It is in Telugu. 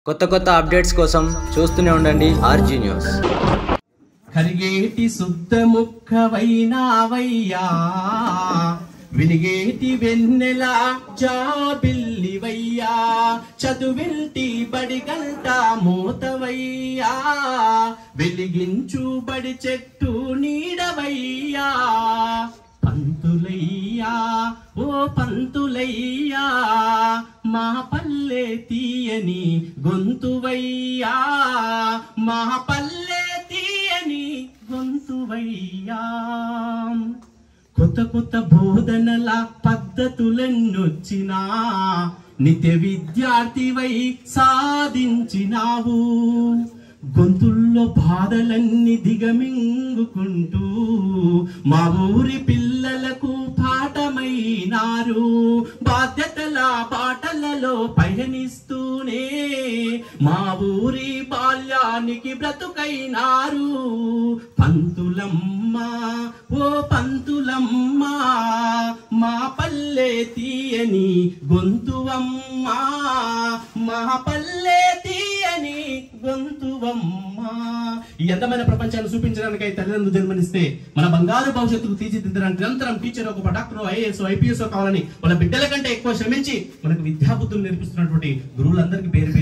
కొత్త కొత్త అప్డేట్స్ కోసం చూస్తూనే ఉండండి ఆర్జీ న్యూస్ కరిగేటి శుద్ధ ముఖవైనావయ్యా వినిగేటి వెన్నెల జాబిల్లివయ్యా చదువింటి బడి గంట మూతవయ్యా వెలిగించు బడి చెట్టు నీడవయ్యా పంతులయ్యా ఓ పంతులయ్యా మా పల్లె తీయని గొంతువయ్యా మా పల్లె తీయని గొంతువయ్యా కొత్త కొత్త బోధనల పద్ధతులన్నొచ్చినా నిత్య విద్యార్థివై సాధించినావు గొంతుల్లో బాధలన్నీ దిగమింగుకుంటూ మా ఊరి పిల్లలకు పాఠమైనారు బాధ్యతల బాటలలో పయనిస్తూనే మా ఊరి బాల్యానికి బ్రతుకైనారు పంతులమ్మ ఓ పంతులమ్మ మా పల్లె తీయని గొంతువమ్మ మా పల్లె తీయని గొంతువమ్మ ఈ అందమైన ప్రపంచాన్ని చూపించడానికై తల్లిదండ్రులు జన్మనిస్తే మన బంగారు భవిష్యత్తుకు తీర్చిదిద్దడానికి నిరంతరం టీచర్ ఒక డాక్టర్ ఐఏఎస్ ఐపీఎస్ కావాలని వాళ్ళ బిడ్డల కంటే ఎక్కువ శ్రమించి మనకు విద్యాబుద్ధులు నేర్పిస్తున్నటువంటి గురువులందరికీ పేరు పేరు